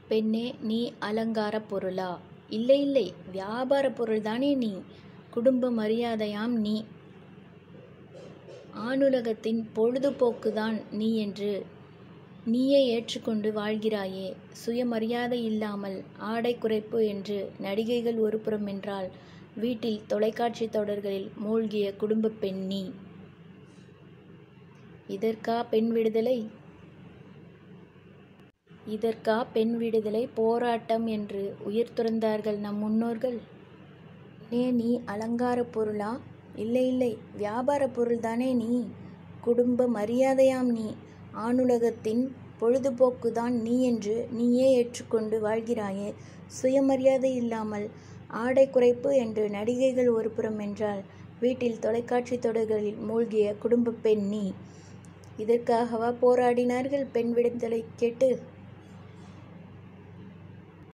பெண்ணே நீ அலங்காரப் பொருளா? இல்லை இல்லை வியாபாரப் பொருள்தானே நீ. குடும்ப மரியாதையாம் நீ. ஆணுலகத்தின் பொழுது போக்குதான் நீ என்று நீயே ஏற்றுக்கொண்டு வாழ்கிறாயே. சுயமரியாதை இல்லாமல் ஆடை குறைப்பு என்று நடிகைகள் ஒருபுறம் என்றால் வீட்டில் தொலைக்காட்சித் தொடர்களில் மூழ்கிய குடும்பப் பெண் நீ. இதற்கா பெண் விடுதலை? இதற்கா பெண் விடுதலை போராட்டம் என்று உயிர் துறந்தார்கள் நம் முன்னோர்கள்? பெண்ணே நீ அலங்காரப் பொருளா? இல்லை இல்லை வியாபாரப் பொருள்தானே நீ. குடும்ப மரியாதையாம் நீ. ஆணுலகத்தின் பொழுது போக்குதான் நீ என்று நீயே ஏற்றுக்கொண்டு வாழ்கிறாயே. சுயமரியாதை இல்லாமல் ஆடை குறைப்பு என்று நடிகைகள் ஒருபுறம் என்றால் வீட்டில் தொலைக்காட்சித் தொடர்களில் மூழ்கிய குடும்பப் பெண் நீ. இதற்காகவா போராடினார்கள் பெண் விடுதலை கேட்டு?